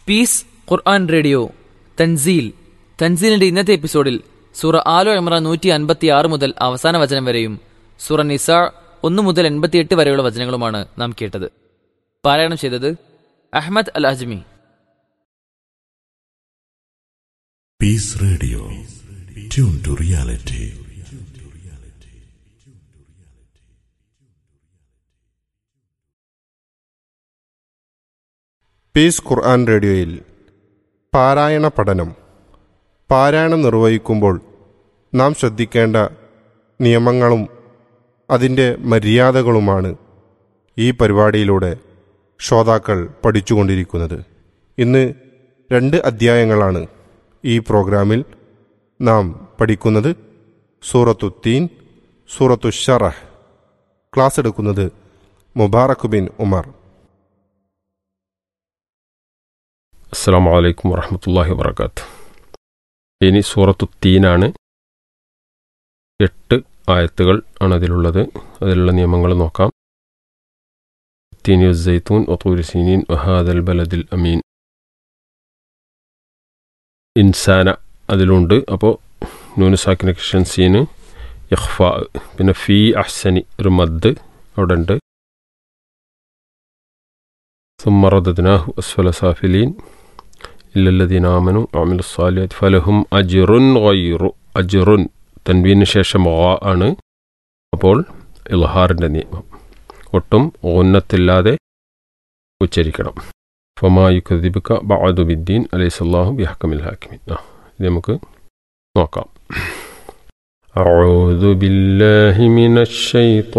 Piece ഖുർആൻ radio തൻസീൽ തൻസീലിന്റെ ഇന്നത്തെ എപ്പിസോഡിൽ സൂറ ആലോ ഇമ്രാൻ നൂറ്റി അൻപത്തി ആറ് മുതൽ അവസാന വചനം വരെയും സൂറ നിസാ ഒന്ന് മുതൽ എൺപത്തിയെട്ട് വരെയുള്ള വചനങ്ങളുമാണ് നാം കേട്ടത് പാരായണം ചെയ്തത് Ahmed al Ajmi Peace Radio. Tune to reality. Peace Quran റേഡിയോയിൽ പാരായണ പഠനം പാരായണം നിർവഹിക്കുമ്പോൾ നാം ശ്രദ്ധിക്കേണ്ട നിയമങ്ങളും അതിൻ്റെ മര്യാദകളുമാണ് ഈ പരിപാടിയിലൂടെ ശ്രോതാക്കൾ പഠിച്ചുകൊണ്ടിരിക്കുന്നത് ഇന്ന് രണ്ട് അധ്യായങ്ങളാണ് ഈ പ്രോഗ്രാമിൽ നാം പഠിക്കുന്നത് സൂറത്തു തീൻ സൂറത്തു ഷറഹ് ക്ലാസ് എടുക്കുന്നത് മുബാറക് ബിൻ ഉമർ അസ്സാം വലൈക്കും വറഹമത്തല്ലാഹി വാബർക്കാത്ത് ഇനി സൂറത്തു തീനാണ് എട്ട് ആയത്തുകൾ ആണ് അതിലുള്ളത് അതിലുള്ള നിയമങ്ങൾ നോക്കാം തീനി സൈത്തൂൻ ഒത്തൂരി സീനീൻ വഹാദൽ ബലദിൽ അമീൻ ഇൻസാന അതിലുണ്ട് അപ്പോൾ ന്യൂനസാക്കിന കിഷൻ സീന് യഹ്ഫ പിന്നെ ഫി അഹ്സനി ഒരു മദ് അവിടെ ഉണ്ട് സുമ്മറദനാഹു അസ്വല സാഫിലീൻ ഇല്ലല്ലദീൻ ആമനു അമിൽ സാലിയത് ഫലഹും അജിറുൻ ഗൈറു അജിറുൻ തൻവീന് ശേഷം ഓ ആണ് അപ്പോൾ ഇൽഹാറിൻ്റെ നിയമം ഒട്ടും ഓന്നത്തില്ലാതെ ഉച്ചരിക്കണം ഫമായുക്കദിബിക്ക ബഅദുബിദ്ദീൻ അലൈസല്ലാഹു ബിഹക്കമിൽ ഹാക്കിമിൻ ആ ഇത് നമുക്ക് നോക്കാം أعوذ بالله من الشيطان